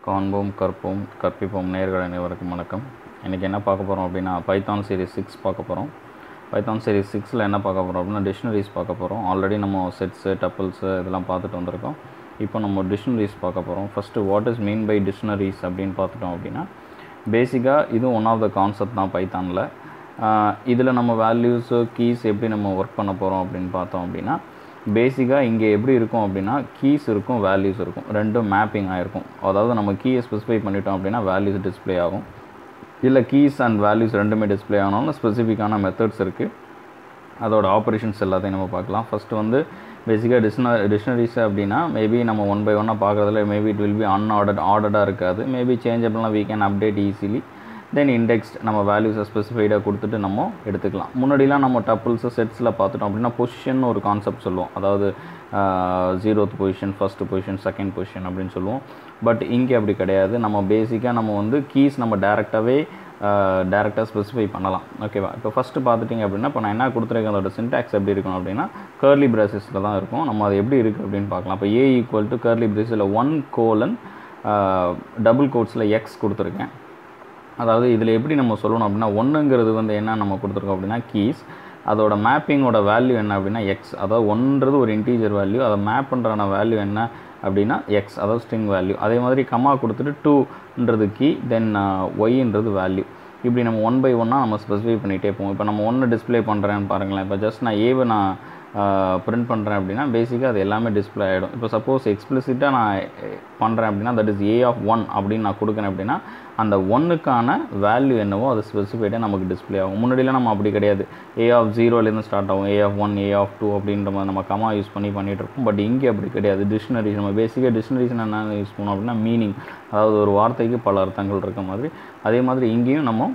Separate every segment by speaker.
Speaker 1: காண்போம் கற்போம் கற்பிப்போம் நேர்கள் அனைவருக்கும் வணக்கம் இன்றைக்கி என்ன பார்க்க போகிறோம் அப்படின்னா பைத்தான் சீரிஸ் சிக்ஸ் பார்க்க போகிறோம் பைத்தான் சீரிஸ் சிக்ஸில் என்ன பார்க்க போகிறோம் அப்படின்னா டிக்ஷனரிஸ் பார்க்க போகிறோம் ஆல்ரெடி நம்ம செட்ஸு டப்பிள்ஸு இதெல்லாம் பார்த்துட்டு வந்திருக்கோம் இப்போ நம்ம டிக்ஷனரிஸ் பார்க்க போகிறோம் first what is mean by dictionaries அப்படின்னு பார்த்துட்டோம் அப்படின்னா பேசிக்காக இது ஒன் ஆஃப் த கான்செப்ட் தான் பைத்தானில் இதில் நம்ம வேல்யூஸு கீஸ் எப்படி நம்ம ஒர்க் பண்ண போகிறோம் அப்படின்னு பார்த்தோம் அப்படின்னா பேசிக்காக இங்கே எப்படி இருக்கும் அப்படின்னா கீஸ் இருக்கும் வேல்யூஸ் இருக்கும் ரெண்டும் மேப்பிங் ஆகிருக்கும் அதாவது நம்ம கீயை ஸ்பெசிஃபை பண்ணிட்டோம் அப்படின்னா வேல்யூஸ் டிஸ்ப்ளே ஆகும் இல்லை கீஸ் அண்ட் வேல்யூஸ் ரெண்டுமே டிஸ்ப்ளே ஆனாலும் ஸ்பெசிஃபிக்கான மெத்தட்ஸ் இருக்குது அதோட ஆப்ரேஷன்ஸ் எல்லாத்தையும் நம்ம பார்க்கலாம் ஃபஸ்ட்டு வந்து பேசிக்காக டிக்ஷன டிக்ஷனரிஸ் அப்படின்னா மேபி நம்ம ஒன் பை ஒன்னாக பார்க்குறதுல maybe it will be unordered ஆர்டர்டாக இருக்காது மேபி சேஞ்சபிள்லாம் we can update easily then indexed நம்ம வேல்யூஸை ஸ்பெசிஃபைடாக கொடுத்துட்டு நம்ம எடுத்துக்கலாம் முன்னாடிலாம் நம்ம டப்புள்ஸு செட்ஸில் பார்த்துட்டோம் அப்படின்னா பொசிஷன் ஒரு கான்செப்ட் சொல்லுவோம் அதாவது zeroth position first position second position அப்படின்னு சொல்லுவோம் பட் இங்கே அப்படி கிடையாது நம்ம பேசிக்காக நம்ம வந்து கீஸ் நம்ம டேரெக்டாகவே டேரெக்டாக ஸ்பெசிஃபை பண்ணலாம் ஓகேவா இப்போ ஃபஸ்ட்டு பார்த்துட்டிங்க அப்படின்னா இப்போ நான் என்ன கொடுத்துருக்கேன் அதோட சின்டாக்ஸ் எப்படி இருக்கணும் அப்படின்னா கேர்லி பிரேசஸில் தான் இருக்கும் நம்ம அது எப்படி இருக்குது அப்படின்னு பார்க்கலாம் இப்போ ஏ ஈக்குவல் டு கேர்லி பிரேஸில் ஒன் கோலன் டபுள் கோட்ஸில் எக்ஸ் கொடுத்துருக்கேன் அதாவது இதில் எப்படி நம்ம சொல்லணும் அப்படின்னா ஒன்றுங்கிறது வந்து என்ன நம்ம கொடுத்துருக்கோம் அப்படின்னா கீஸ் அதோட மேப்பிங்கோட வேல்யூ என்ன அப்படின்னா எக்ஸ் அதாவது ஒன்றது ஒரு இன்டீஜர் வேல்யூ அதை மேப் பண்ணுறான வேல்யூ என்ன அப்படின்னா எக்ஸ் அதாவது ஸ்ட்ரிங் வேல்யூ அதே மாதிரி கம்மா கொடுத்துட்டு டூன்றது கீ தென் ஒய்ன்றது வேல்யூ இப்படி நம்ம ஒன் பை ஒன்னாக நம்ம ஸ்பெசிஃபை பண்ணிகிட்டே போவோம் இப்போ நம்ம ஒன்று டிஸ்பிளே பண்ணுறேன்னு பாருங்களேன் இப்போ ஜஸ்ட் நான் ஏவை நான் பிரிண்ட் பண்ணுறேன் அப்படின்னா பேசிக்காக அது எல்லாமே டிஸ்பிளே ஆகிடும் இப்போ சப்போஸ் எக்ஸ்பிளிசிட்டாக நான் பண்ணுறேன் அப்படின்னா that is A of one அப்படின்னு நான் கொடுக்குறேன் அப்படின்னா அந்த ஒன்றுக்கான வேல்யூ என்னவோ அது ஸ்பெசிஃபைடாக நமக்கு டிஸ்பிளே ஆகும் முன்னாடிலாம் நம்ம அப்படி கிடையாது ஏ ஆஃப் ஜீரோலேருந்து ஸ்டார்ட் ஆகும் A of one A of two அப்படின்ற மாதிரி நம்ம கமா யூஸ் பண்ணி பண்ணிகிட்டு இருக்கோம் பட் இங்கே அப்படி கிடையாது டிக்ஷனரிஸ் நம்ம பேசிக்காக டிக்ஷனரிஸ் என்ன யூஸ் பண்ணோம் அப்படின்னா மீனிங் அதாவது ஒரு வார்த்தைக்கு பல அர்த்தங்கள் இருக்க மாதிரி அதே மாதிரி இங்கேயும் நம்ம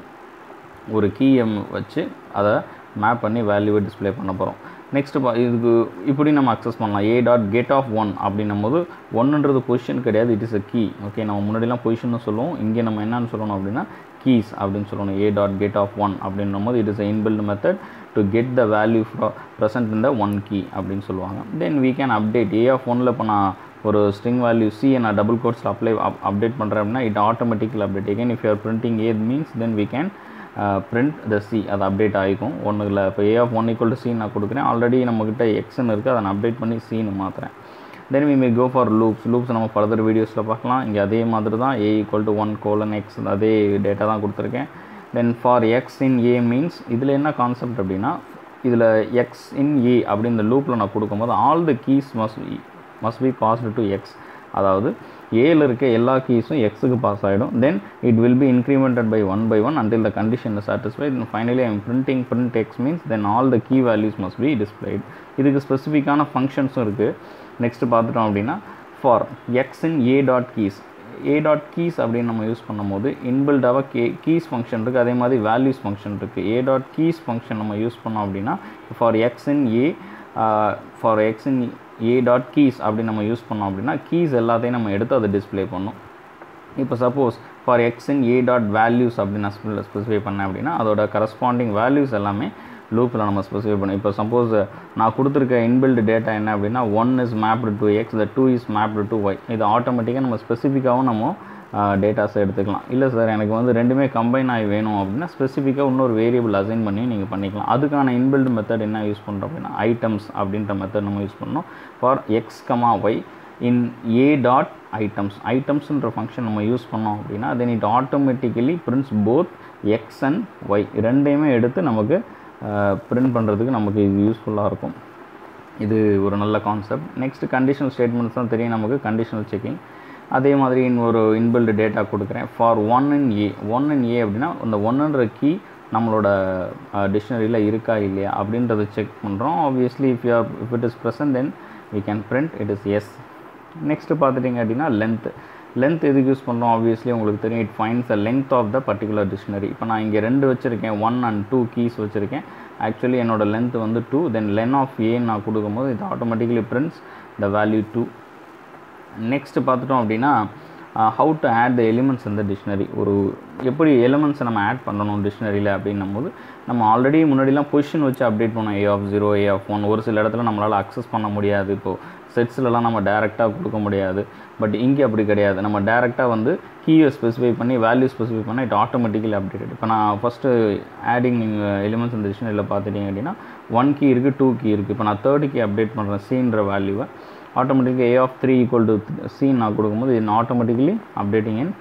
Speaker 1: ஒரு கீஎம் வச்சு அதை மேப் பண்ணி வேல்யூவை டிஸ்பிளே பண்ண போகிறோம் நெக்ஸ்ட்டு பா இதுக்கு இப்படி நம்ம அக்சஸ் பண்ணலாம் A dot get of one அப்படின்னும் போது ஒன்றுன்றது பொசிஷன் கிடையாது it is a key okay நம்ம முன்னாடிலாம் பொசிஷன் சொல்லுவோம் இங்கே நம்ம என்னன்னு சொல்லணும் அப்படின்னா கீஸ் அப்படின்னு சொல்லணும் A dot get of one அப்படின்னும் போது it is inbuilt method to get the value present in the one key அப்படின்னு சொல்லுவாங்க தென் we can update A of ஒனில் இப்போ நான் ஒரு ஸ்ட்ரிங் வேல்யூ சி நான் டபுள் கோட்ஸில் அப்ளை அப்டேட் பண்ணுறேன் அப்படின்னா it automatical update again if you're printing A means then we can print the C அது அப்டேட் ஆகிக்கும் ஒன்று இல்லை இப்போ A of one equal to C நான் கொடுக்குறேன் ஆல்ரெடி நம்மக்கிட்ட எக்ஸ்ன்னு இருக்குது அதை நான் அப்டேட் பண்ணி சின்னு மாற்றுறேன் then we may go for loops loops நம்ம ஃபர்தர் வீடியோஸில் பார்க்கலாம் இங்கே அதே மாதிரி தான் A equal to one colon X அதே டேட்டா தான் கொடுத்துருக்கேன் then for X in A means இதில் என்ன கான்செப்ட் அப்படின்னா இதில் எக்ஸ் இன் ஏ அப்படி இந்த லூப்பில் நான் கொடுக்கும்போது all the keys must must be passed to X அதாவது ஏல இருக்க எல்லா கீஸும் எக்ஸுக்கு பாஸ் ஆகிடும் then it will be incremented by one by one until the condition satisfied finally I'm printing print X means then all the key values must be displayed இதுக்கு ஸ்பெசிஃபிக்கான ஃபங்க்ஷன்ஸும் இருக்குது நெக்ஸ்ட்டு பார்த்துட்டோம் அப்படின்னா for X in A dot keys A dot keys அப்படின்னு நம்ம use பண்ணும்போது இன்பில்டாக K keys function இருக்குது அதே மாதிரி வேல்யூஸ் ஃபங்க்ஷன் இருக்குது ஏ டாட் கீஸ் ஃபங்க்ஷன் நம்ம யூஸ் பண்ணோம் அப்படின்னா for X in A for X in A dot keys அப்படின்னு நம்ம யூஸ் பண்ணோம் அப்படின்னா கீஸ் எல்லாத்தையும் நம்ம எடுத்து அதை டிஸ்பிளே பண்ணோம் இப்போ suppose for X in A dot values அப்படின்னு நான் ஸ்பெசிஃபை பண்ணேன் அப்படின்னா அதோட கரஸ்பாண்டிங் வேல்யூஸ் எல்லாமே லூப்பில் நம்ம ஸ்பெசிஃபை பண்ணோம் இப்போ சப்போஸ் நான் கொடுத்துருக்க இன்பில்டு டேட்டா என்ன அப்படின்னா one is mapped to X the two is mapped to Y இது ஆட்டோமேட்டிக்காக நம்ம ஸ்பெசிஃபிக்காகவும் நம்ம டேட்டாஸை எடுத்துக்கலாம் இல்லை சார் எனக்கு வந்து ரெண்டுமே கம்பைன் ஆகி வேணும் அப்படின்னா ஸ்பெசிஃபிக்காக இன்னொரு வேரியபிள் அசைன் பண்ணி நீங்கள் பண்ணிக்கலாம் அதுக்கான இன்பில்டு மெத்தட் என்ன யூஸ் பண்ணுறோம் அப்படின்னா ஐட்டம்ஸ் அப்படின்ற மெத்தட் நம்ம யூஸ் பண்ணோம் for X comma Y in A dot items ஐட்டம்ஸ்ன்ற ஃபங்க்ஷன் நம்ம யூஸ் பண்ணோம் அப்படின்னா then it automatically prints both X and Y ரெண்டையுமே எடுத்து நமக்கு பிரிண்ட் பண்ணுறதுக்கு நமக்கு இது யூஸ்ஃபுல்லாக இருக்கும் இது ஒரு நல்ல கான்செப்ட் நெக்ஸ்ட் கண்டிஷனல் ஸ்டேட்மெண்ட்ஸ் தான் தெரியும் நமக்கு கண்டிஷனல் செக்கிங் அதே மாதிரி ஒரு இன்பில்டு டேட்டா கொடுக்குறேன் for one in A one in A அப்படின்னா அந்த ஒன்றுன்ற கீ நம்மளோட டிக்ஷனரியில் இருக்கா இல்லையா அப்படின்றத செக் பண்ணுறோம் obviously if you if it is present then we can print it is yes next பார்த்துட்டிங்க அப்படின்னா லென்த் லென்த் எதுக்கு யூஸ் பண்ணுறோம் ஆப்வியஸ்லி உங்களுக்கு தெரியும் it finds the length of the particular dictionary இப்போ நான் இங்கே ரெண்டு வச்சுருக்கேன் ஒன் அண்ட் டூ கீஸ் வச்சுருக்கேன் ஆக்சுவலி என்னோடய லென்த் வந்து two then len of A நான் கொடுக்கும்போது இது automatically prints the value two next பார்த்துட்டோம் அப்படின்னா how to add the elements இந்த டிக்ஷனரி ஒரு எப்படி எலிமெண்ட்ஸை நம்ம ஆட் பண்ணணும் டிக்ஷனரியில் அப்படின்னும் போது நம்ம ஆல்ரெடி முன்னாடிலாம் பொசிஷன் வச்சு அப்டேட் பண்ணோம் A of zero A of one ஒரு சில இடத்துல நம்மளால் அக்சஸ் பண்ண முடியாது இப்போது செட்ஸ்லலாம் நம்ம டேரெக்டாக கொடுக்க முடியாது பட் இங்கே அப்படி கிடையாது நம்ம டேரெக்டாக வந்து கீயை ஸ்பெசிஃபை பண்ணி வேல்யூ ஸ்பெசிஃபை பண்ணால் இட் ஆட்டோமேட்டிக்கலி அப்டேட்டட் இப்போ நான் ஃபஸ்ட்டு ஆடிங் எலிமெண்ட்ஸ் இந்த டிக்ஷனரியில் பார்த்துட்டிங்க அப்படின்னா ஒன் கீ இருக்குது டூ கீ இருக்குது இப்போ நான் தேர்ட் கீ அப்டேட் பண்ணுறேன் சீன்ற வேல்யூவை ஆட்டோமேட்டிக்காக A of three equal to C நான் கொடுக்கும்போது in automatically updating in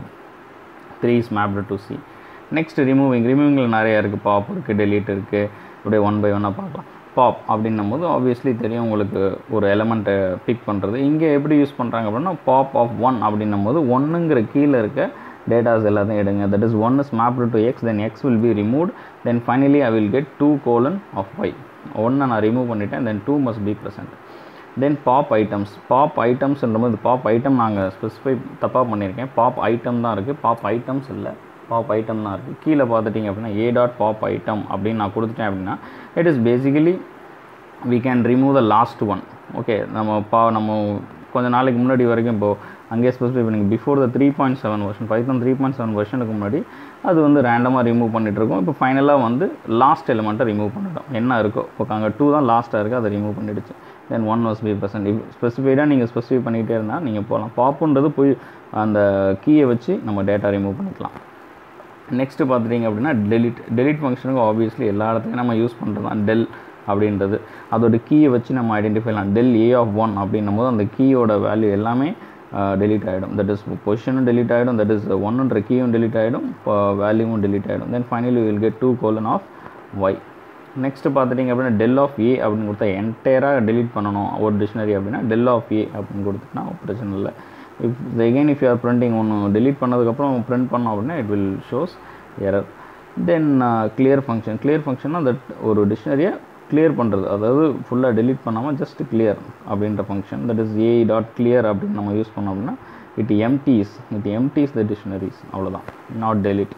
Speaker 1: three is mapped to C next removing ரிமூவிங்கில் நிறையா இருக்குது பாப் இருக்குது டெலீட் இருக்குது அப்படியே ஒன் பை ஒன்னாக பார்க்கலாம் பாப் அப்படின்னும் போது ஆப்வியஸ்லி தெரியும் உங்களுக்கு ஒரு எலமெண்ட்டை பிக் பண்ணுறது இங்கே எப்படி யூஸ் பண்ணுறாங்க அப்படின்னா பாப் ஆஃப் ஒன் அப்படின்னும் போது ஒன்றுங்கிற கீழே இருக்க டேட்டாஸ் எல்லாத்தையும் எடுங்க that is one is mapped to X then X will be remove then finally I will get two colon of Y ஒன்றை நான் ரிமூவ் பண்ணிட்டேன் then two must be present then pop items pop ஐட்டம்ஸ்ன்றபோது pop item நாங்கள் specify தப்பாக பண்ணியிருக்கேன் pop item தான் இருக்குது pop items இல்லை பாப் ஐட்டம் தான் இருக்குது கீழே பார்த்துட்டிங்க அப்படின்னா ஏ டாட் பாப் ஐட்டம் அப்படின்னு நான் கொடுத்துட்டேன் அப்படின்னா it is basically we can remove the last one okay நம்ம பா நம்ம கொஞ்சம் நாளைக்கு முன்னாடி வரைக்கும் இப்போது அங்கேயே ஸ்பெசிஃபை பண்ணி before the three point seven version python three point seven வருஷனுக்கு முன்னாடி அது வந்து ரேண்டமாக ரிமூவ் பண்ணிகிட்ருக்கோம் இப்போ ஃபைனலாக வந்து லாஸ்ட் எலிமெண்ட்டை ரிமூவ் பண்ணிட்டோம் என்ன இருக்கோ இப்போ அங்கே டூ தான் லாஸ்ட்டாக இருக்குது அதை ரிமூவ் பண்ணிடுச்சு then one was be present ஸ்பெசிஃபைடாக நீங்கள் ஸ்பெசிஃபை பண்ணிகிட்டே இருந்தால் நீங்கள் போகலாம் பாப்புன்றது போய் அந்த கீயை வச்சு நம்ம டேட்டா ரிமூவ் பண்ணிக்கலாம் நெக்ஸ்ட்டு பார்த்துட்டிங்க அப்படின்னா டெலிட் டெலிட் ஃபங்க்ஷனுக்கு ஆப்வியஸ்லி எல்லா இடத்துலையும் நம்ம யூஸ் பண்ணுறது தான் டெல் அப்படின்றது அதோட கீயை வச்சு நம்ம ஐடென்டிஃபை பண்ணலாம் டெல் ஏ ஆஃப் ஒன் அப்படின்னும் போது அந்த கீயோட வேல்யூ எல்லாமே டெலிட் ஆகிடும் தட் இஸ் பொசிஷனும் டெலிட் ஆகிடும் தட் இஸ் ஒன்னுன்ற கீயும் டெலிட் ஆகிடும் வேல்யூவும் டெலிட் ஆகிடும் then finally will get two colon of Y next பார்த்துட்டிங்க அப்படின்னா டெல் ஆஃப் ஏ அப்படின்னு கொடுத்தா என்டையராக டெலிட் பண்ணணும் ஒரு டிக்ஷனரி அப்படின்னா டெல் ஆஃப் ஏ அப்படின்னு கொடுத்துட்டுனா பிரச்சனை இல்லை if again if you're printing ஒன்று டெலிட் பண்ணதுக்கப்புறம் பிரிண்ட் பண்ணோம் அப்படின்னா it will shows error then clear function clear ஃபங்க்ஷன்னா தட் ஒரு டிக்ஷனரியை கிளியர் பண்ணுறது அதாவது ஃபுல்லாக டெலிட் பண்ணாமல் ஜஸ்ட் கிளியர் அப்படின்ற function that is A dot clear அப்படின்னு நம்ம யூஸ் பண்ணோம் அப்படின்னா it empties it empties the dictionaries அவ்வளோதான் நாட் டெலிட்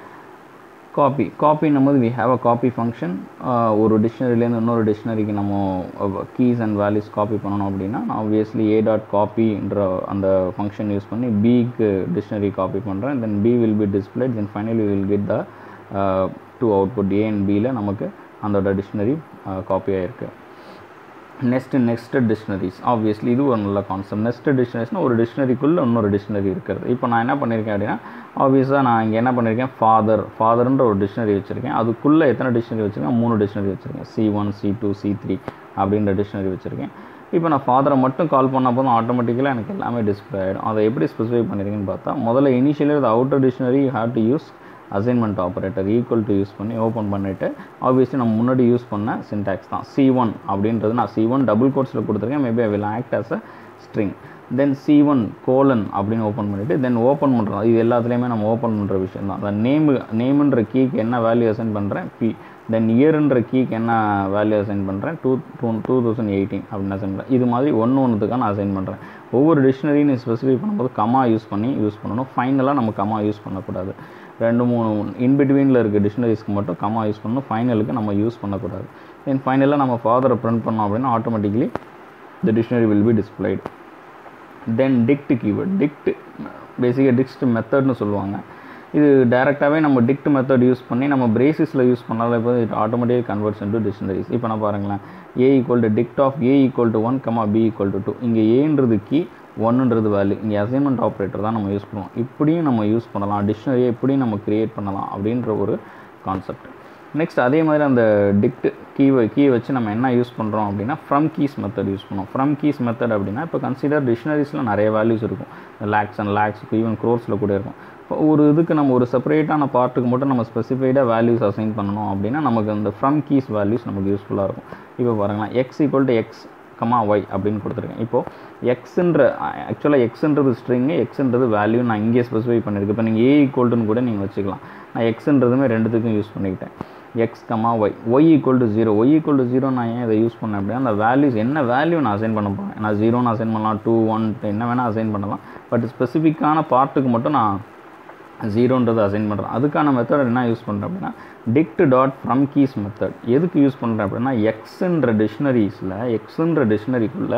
Speaker 1: காப்பி காப்பின்னும் போது we have a copy function ஒரு டிக்ஷனரிலேருந்து இன்னொரு டிக்ஷனரிக்கு நம்ம கீஸ் அண்ட் வேல்யூஸ் காப்பி பண்ணணும் அப்படின்னா நான் ஆப்வியஸ்லி ஏ டாட் காப்பின்ற அந்த ஃபங்க்ஷன் யூஸ் பண்ணி பிக்கு டிக்ஷனரி காப்பி பண்ணுறேன் then B will be displayed then finally will get the two output A and பியில் நமக்கு அதோட டிக்ஷனரி காப்பி ஆகிருக்கு நெக்ஸ்ட்டு நெக்ஸ்ட்டு டிக்ஷனரிஸ் ஆப்வியஸ்லி இது ஒரு நல்ல கான்செப்ட் நெக்ஸ்ட் டிக்ஷனரிஸ்னால் ஒரு டிக்ஷனரிக்குள்ளே இன்னொரு டிக்ஷனரி இருக்கிறது இப்போ நான் என்ன பண்ணியிருக்கேன் அப்படின்னா ஆப்வியஸாக நான் இங்கே என்ன பண்ணியிருக்கேன் ஃபாதர் ஃபாதர்ன்ற ஒரு டிக்ஷனரி வச்சுருக்கேன் அதுக்குள்ளே எத்தனை டிக்ஷனரி வச்சுருக்கேன் மூணு டிக்ஷனரி வச்சுருக்கேன் C one C two C three அப்படின்ற டிக்ஷனரி வச்சுருக்கேன் இப்போ நான் ஃபாதரை மட்டும் கால் பண்ண போதும் ஆட்டோமேட்டிக்கலாக எனக்கு எல்லாமே டிஸ்பிளே ஆகிடும் அதை எப்படி ஸ்பெசிஃபை பண்ணியிருக்கேன்னு பார்த்தா முதல்ல இனிஷியலி அது outer dictionary you have to use assignment operator equal to use பண்ணி ஓப்பன் பண்ணிவிட்டு ஆப்வியஸ்லி நம்ம முன்னாடி யூஸ் பண்ண சின்டாக்ஸ் தான் சி ஒன் அப்படின்றது நான் சி ஒன் டபுள் கோட்ஸில் கொடுத்துருக்கேன் maybe I will act as a string then C one colon அப்படின்னு ஓப்பன் பண்ணிவிட்டு தென் ஓப்பன் பண்ணுறோம் இது எல்லாத்துலேயுமே நம்ம ஓப்பன் பண்ணுற விஷயம் தான் அந்த நேமு நேமுன்ற கீக்கு என்ன வேல்யூ அசைன் பண்ணுறேன் பி தென் இயருன்ற கீக்கு என்ன வேல்யூ அசைன் பண்ணுறேன் two two two thousand eighteen அப்படின்னு அசைன் பண்ணுறேன் இது மாதிரி ஒன்று ஒன்றுத்துக்காக நான் அசைன் பண்ணுறேன் ஒவ்வொரு டிக்ஷனரியும் நீ ஸ்பெசிஃபை பண்ணும்போது கமா யூஸ் பண்ணி யூஸ் பண்ணணும் ஃபைனலாக நம்ம கமா யூஸ் பண்ணக்கூடாது ரெண்டு மூணு இன்பிட்வீனில் இருக்க டிக்ஷனரிஸ்க்கு மட்டும் கமா யூஸ் பண்ணணும் ஃபைனலுக்கு நம்ம யூஸ் பண்ணக்கூடாது தென் ஃபைனலாக நம்ம ஃபாதரை ப்ரிண்ட் பண்ணோம் அப்படின்னா automatically the dictionary will be displayed then dict keyword dict பேசிக்காக டிக்ஸ்ட் மெத்தட்னு சொல்லுவாங்க இது டேரெக்டாகவே நம்ம டிக்ட் மெத்தட் யூஸ் பண்ணி நம்ம பிரேசிஸில் யூஸ் பண்ணாலும் இப்போ it automatic converts into dictionaries இப்போ நான் பாருங்களேன் A equal to dict of A equal to one comma B equal to two இங்கே ஏன்றது கீ ஒன்றுன்றது வேல்யூ இங்கே அசைன்மெண்ட் ஆப்ரேட்டர் தான் நம்ம யூஸ் பண்ணுவோம் இப்படியும் நம்ம யூஸ் பண்ணலாம் டிக்ஷனரியை இப்படியும் நம்ம க்ரியேட் பண்ணலாம் அப்படின்ற ஒரு கான்செப்ட் நெக்ஸ்ட் அதே மாதிரி அந்த டிக்ட் கீவை கீயை வச்சு நம்ம என்ன யூஸ் பண்ணுறோம் அப்படின்னா ஃப்ரம் கீஸ் மெத்தட் யூஸ் பண்ணுவோம் ஃப்ரம் கீஸ் மெத்தட் அப்படின்னா இப்போ கன்சிடர் டிக்ஷனரிஸில் நிறைய வேல்யூஸ் இருக்கும் லேக்ஸ் அண்ட் லேக்ஸுக்கு ஈவன் க்ரோர்ஸில் கூட இருக்கும் இப்போ ஒரு இதுக்கு நம்ம ஒரு செப்பரேட்டான பார்ட்டுக்கு மட்டும் நம்ம ஸ்பெசிஃபைடாக வேல்யூஸ் அசைன் பண்ணணும் அப்படின்னா நமக்கு அந்த ஃப்ரம் கீஸ் வேல்யூஸ் நமக்கு யூஸ்ஃபுல்லாக இருக்கும் இப்போ பாருங்களேன் X equal to X comma Y அப்படின்னு கொடுத்துருக்கேன் இப்போது எக்ஸுன்ற ஆக்சுவலாக எக்ஸுன்றது ஸ்ட்ரிங்கு எக்ஸுன்றது வேல்யூ நான் இங்கே ஸ்பெசிஃபை பண்ணியிருக்கேன் இப்போ நீங்கள் ஏ ஈக்குவல்ட்டுன்னு கூட நீங்கள் வச்சுக்கலாம் நான் எக்ஸுன்றதுமே ரெண்டுத்துக்கும் யூஸ் பண்ணிக்கிட்டேன் X comma Y Y equal to zero Y equal to zero நான் ஏன் இதை யூஸ் பண்ணேன் அப்படின்னா அந்த வேல்யூஸ் என்ன வேல்யூ நான் அசைன் பண்ண போகிறேன் நான் ஜீரோன்னு அசைன் பண்ணலாம் டூ ஒன் என்ன வேணால் அசைன் பண்ணலாம் பட் ஸ்பெசிஃபிக்கான பார்ட்டுக்கு மட்டும் நான் ஜீரோன்றது அசைன் பண்ணுறேன் அதுக்கான மெத்தட் என்ன யூஸ் பண்ணுறேன் அப்படின்னா dict dot from keys method எதுக்கு யூஸ் பண்ணுறேன் அப்படின்னா எக்ஸுன்ற டிக்ஷனரிஸில் எக்ஸுன்ற டிக்ஷனரிக்குள்ளே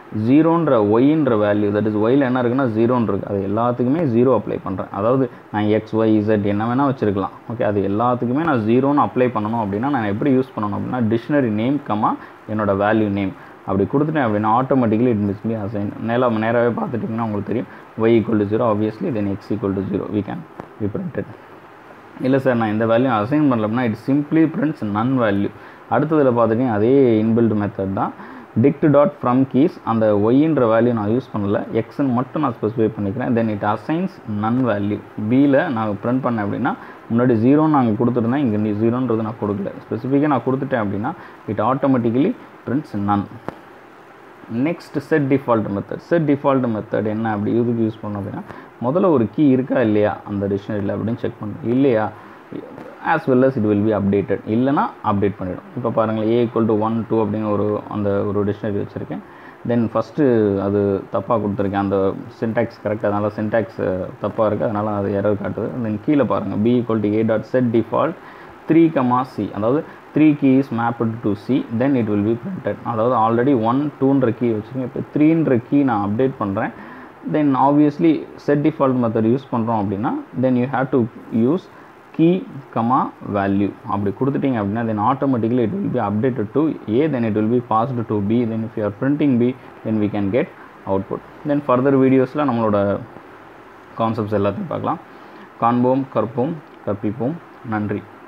Speaker 1: ஜீரோன்ற ஒய்ன்ற வேல்யூ தட் இஸ் ஒயில் என்ன இருக்குன்னா ஜீரோன்னு இருக்குது அது எல்லாத்துக்குமே ஜீரோ அப்ளை பண்ணுறேன் அதாவது நான் எக்ஸ் ஒய் இசட் என்ன வேணால் வச்சுருக்கலாம் ஓகே அது எல்லாத்துக்குமே நான் ஜீரோன்னு அப்ளை பண்ணணும் அப்படின்னா நான் எப்படி யூஸ் பண்ணணும் அப்படின்னா டிக்ஷனரி நேம் கமா என்னோட வேல்யூ நேம் அப்படி கொடுத்துட்டேன் அப்படின்னா automatically it miss be assign நேரம் நேராகவே பார்த்துட்டிங்கன்னா உங்களுக்கு தெரியும் Y equal to zero obviously then X equal to zero we can be printed இல்லை சார் நான் இந்த வேல்யூ அசைன் பண்ணல அப்படின்னா it simply prints none value அடுத்ததில் பார்த்துட்டிங்கன்னா அதே இன்பில்ட் மெத்தட் தான் டிக்ட் டாட் ஃப்ரம் கீஸ் அந்த ஒய்ன்ற வேல்யூ நான் யூஸ் பண்ணல எக்ஸ்ன்னு மட்டும் நான் ஸ்பெசிஃபை பண்ணிக்கிறேன் then it assigns none value பியில் நான் பிரிண்ட் பண்ணேன் அப்படின்னா முன்னாடி ஜீரோன்னு நாங்கள் கொடுத்துருந்தேன் இங்கே நீ ஜீரோன்றது நான் கொடுக்கல ஸ்பெசிஃபிக்காக நான் கொடுத்துட்டேன் அப்படின்னா it automatically prints none next set default method set default method என்ன அப்படி இதுக்கு யூஸ் பண்ணோம் அப்படின்னா முதல்ல ஒரு கீ இருக்கா இல்லையா அந்த டிக்ஷனரியில் அப்படின்னு செக் பண்ணணும் இல்லையா as well as it will be updated இல்லைனா அப்டேட் பண்ணிவிடும் இப்போ பாருங்கள் A equal to one two அப்படின்னு ஒரு அந்த ஒரு டிக்ஷனரி வச்சுருக்கேன் தென் ஃபஸ்ட்டு அது தப்பாக கொடுத்துருக்கேன் அந்த சின்டாக்ஸ் கரெக்ட் அதனால் சின்டாக்ஸ் தப்பாக இருக்குது அதனால் அது எரர் காட்டுது தென் கீழே பாருங்கள் B equal to A dot set default three comma C அதாவது three key is mapped to C then it will be printed அதாவது ஆல்ரெடி ஒன் டூன்ற கீ வச்சுருக்கேன் இப்போ த்ரீன்ற கீ நான் அப்டேட் பண்ணுறேன் then obviously set default method use பண்ணுறோம் அப்படின்னா then you have to use key comma value அப்படி கொடுத்துட்டீங்க அப்படின்னா then automatically it will be updated to A then it will be passed to B then if you are printing B then we can get output then further வீடியோஸில் நம்மளோட concepts எல்லாத்தையும் பார்க்கலாம் காண்போம் கற்போம் கற்பிப்போம் நன்றி